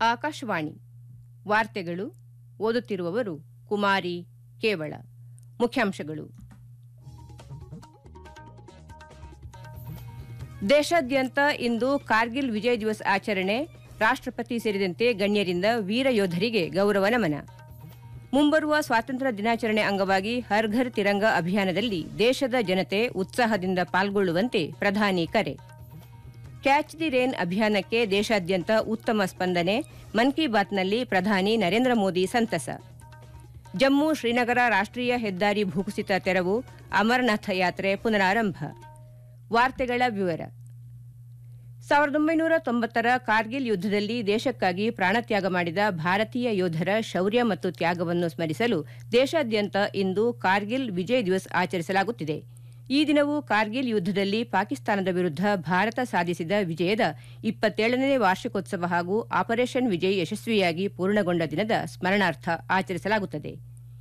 ಆಕಾಶವಾಣಿ ವಾರ್ತೆಗಳು ಓದುತ್ತಿರುವವರು ಕುಮಾರಿ ಕೇವಳ ಮುಖ್ಯಾಂಶಗಳು ದೇಶಾದ್ಯಂತ ಇಂದು ಕಾರ್ಗಿಲ್ ವಿಜಯ್ ದಿವಸ್ ಆಚರಣೆ ರಾಷ್ಟ್ರಪತಿ ಸೇರಿದಂತೆ ಗಣ್ಯರಿಂದ ವೀರ ಯೋಧರಿಗೆ ಗೌರವ ನಮನ ಮುಂಬರುವ ಸ್ವಾತಂತ್ರ್ಯ ದಿನಾಚರಣೆ ಅಂಗವಾಗಿ ಹರ್ ಘರ್ ತಿರಂಗ ಅಭಿಯಾನದಲ್ಲಿ ದೇಶದ ಜನತೆ ಉತ್ಸಾಹದಿಂದ ಪಾಲ್ಗೊಳ್ಳುವಂತೆ ಪ್ರಧಾನಿ ಕರೆ ಕ್ಯಾಚ್ ದಿ ರೇನ್ ಅಭಿಯಾನಕ್ಕೆ ದೇಶಾದ್ಯಂತ ಉತ್ತಮ ಸ್ಪಂದನೆ ಮನ್ ಕಿ ಬಾತ್ನಲ್ಲಿ ಪ್ರಧಾನಿ ನರೇಂದ್ರ ಮೋದಿ ಸಂತಸ ಜಮ್ಮು ಶ್ರೀನಗರ ರಾಷ್ಟ್ರೀಯ ಹೆದ್ದಾರಿ ಭೂಕುಸಿತ ತೆರವು ಅಮರನಾಥ ಯಾತ್ರೆ ಪುನರಾರಂಭ ವಾರ್ತೆಗಳ ವಿವರ ಸಾವಿರದ ಒಂಬೈನೂರ ತೊಂಬತ್ತರ ಕಾರ್ಗಿಲ್ ಯುದ್ದದಲ್ಲಿ ದೇಶಕ್ಕಾಗಿ ಪ್ರಾಣತ್ಯಾಗ ಮಾಡಿದ ಭಾರತೀಯ ಯೋಧರ ಶೌರ್ಯ ಮತ್ತು ತ್ಯಾಗವನ್ನು ಸ್ಮರಿಸಲು ದೇಶಾದ್ಯಂತ ಇಂದು ಕಾರ್ಗಿಲ್ ವಿಜಯ್ ದಿವಸ್ ಆಚರಿಸಲಾಗುತ್ತಿದೆ ಈ ದಿನವು ಕಾರ್ಗಿಲ್ ಯುದ್ದದಲ್ಲಿ ಪಾಕಿಸ್ತಾನದ ವಿರುದ್ಧ ಭಾರತ ಸಾಧಿಸಿದ ವಿಜಯದ ಇಪ್ಪತ್ತೇಳನೇ ವಾರ್ಷಿಕೋತ್ಸವ ಹಾಗೂ ಆಪರೇಷನ್ ವಿಜಯ್ ಯಶಸ್ವಿಯಾಗಿ ಪೂರ್ಣಗೊಂಡ ದಿನದ ಸ್ಮರಣಾರ್ಥ ಆಚರಿಸಲಾಗುತ್ತದೆ